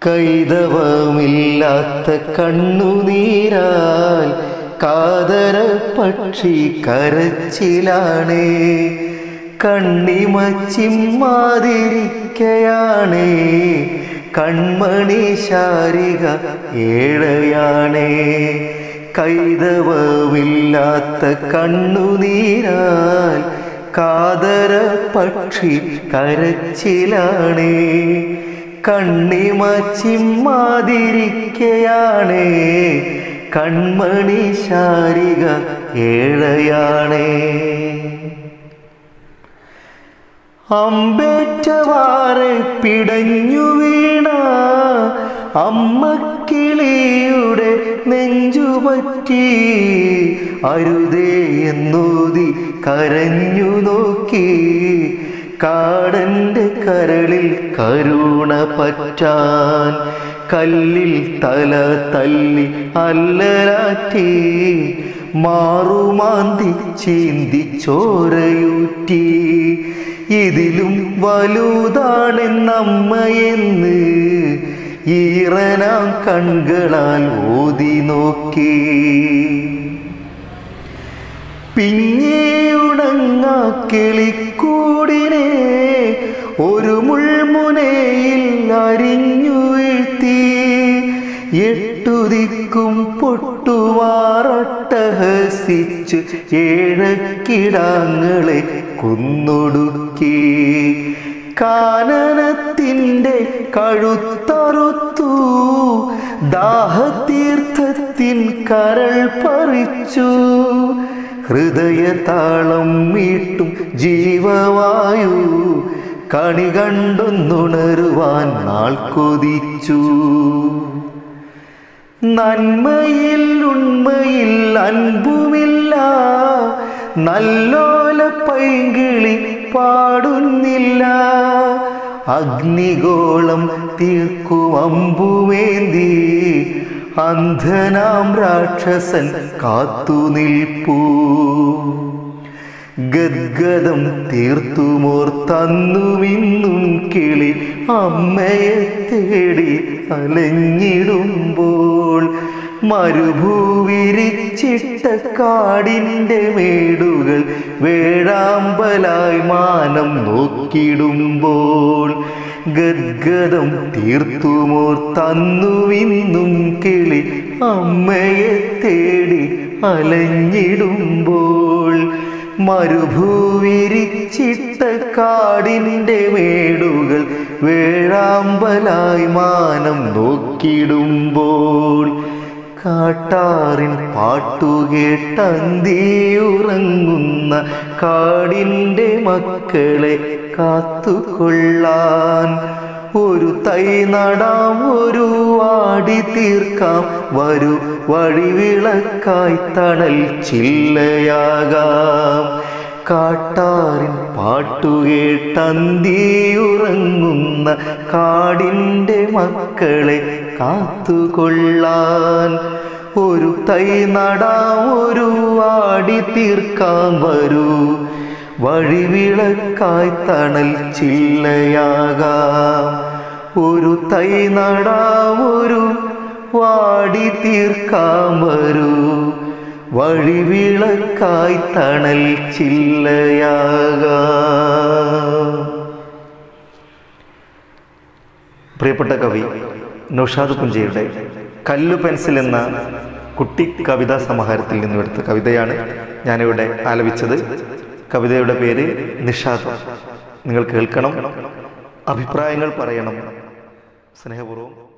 കൈതവമില്ലാത്ത കണ്ണുനീരാൽ കാതര പക്ഷി കരച്ചിലാണേ കണ്ണിമച്ചിമ്മാതിരിക്കയാണേ കൺമണി ശാരിക ഏഴയാണേ കൈതവമില്ലാത്ത കണ്ണുനീരാൽ കാതര പക്ഷി കരച്ചിലാണേ കണ്ണിമച്ചിമ്മാതിരിക്കയാണേ കൺമണി ശാരിക ഏഴയാണേ അമ്പേറ്റവാറെ പിടഞ്ഞു വീണ അമ്മക്കിളിയുടെ നെഞ്ചുപറ്റി അരുതേ എന്നൂതി കരഞ്ഞു നോക്കി കാടന്റെ കരളിൽ കരുണ പറ്റാൻ കല്ലിൽ തല തല്ലി അല്ലലാറ്റി മാറുമാന്തി ചീന്തി ചോരയൂറ്റി ഇതിലും വലുതാണെന്നമ്മയെന്ന് ഈറനാം കൺകളാൽ ഓതി നോക്കി പിന്നെയുണങ്ങ കിളിക്കൂടിനെ ഒരു മുൾമുനയിൽ അരിഞ്ഞു വീഴ്ത്തി എട്ടുദിക്കും പൊട്ടുവാറട്ടഹസിച്ച് ഏഴക്കിടാങ്ങളെ കുന്നൊടുക്കി കാനനത്തിൻ്റെ കഴുത്തറുത്തു ദാഹതീർത്ഥത്തിൻ കരൾ പറിച്ചു ഹൃദയതാളം മീട്ടും ജീവവായു കണി കണ്ടൊന്നുണരുവാൻ നാൾ കൊതിച്ചു നന്മയിൽ ഉണ്മയിൽ അൻപുമില്ല നല്ലോല പൈകിളി പാടുന്നില്ല അഗ്നിഗോളം തീർക്കും അമ്പുമേന്തി അന്ധനാം രാക്ഷസൻ കാത്തു നിൽപ്പൂ ഗദ്ഗതം തീർത്തുമോർത്തന്നുമിന്നും കിളി അമ്മയെ തേടി അലഞ്ഞിടുമ്പോൾ മരുഭൂവിരിച്ചിട്ട കാടിൻ്റെ മേടുകൾ വേഴാമ്പലായി മാനം നോക്കിടുമ്പോൾ ഗദ്ഗതം തീർത്തുമോർത്തന്നുമിന്നും കിളി അമ്മയെ തേടി അലഞ്ഞിടുമ്പോൾ മരുഭൂവിരിച്ചിട്ട കാടിൻ്റെ മേടുകൾ വേഴാമ്പലായി മാനം നോക്കിടുമ്പോൾ കാട്ടാറിൻ പാട്ടുകേട്ടന്തിയുറങ്ങുന്ന കാടിൻ്റെ മക്കളെ കാത്തുകൊള്ളാൻ ഒരു തൈ നടാം ഒരു വാടി തീർക്കാം വരൂ വഴിവിളക്കായി തണൽ ചില്ലയാകാം കാട്ടാറിൻ പാട്ടുകേട്ടന്തിയുറങ്ങുന്ന കാടിൻ്റെ മക്കളെ കാത്തുകൊള്ളാൻ ഒരു തൈ നടാം ഒരു വാടി തീർക്കാം വരൂ വഴിവിളക്കായി തണൽ ചില്ലയാകാം ഒരു തൈ നടാം ഒരു വാടി തീർക്കാം വരൂ വഴിവിളക്കായി തണൽ ചില്ലയാകാം പ്രിയപ്പെട്ട കവി നൗഷാദ് പുഞ്ചയുടെ കല്ലു പെൻസിൽ എന്ന കുട്ടി കവിതാ സമാഹാരത്തിൽ നിന്നും എടുത്ത കവിതയാണ് ഞാനിവിടെ ആലപിച്ചത് കവിതയുടെ പേര് നിഷാദം നിങ്ങൾ കേൾക്കണം അഭിപ്രായങ്ങൾ പറയണം സ്നേഹപൂർവ്വം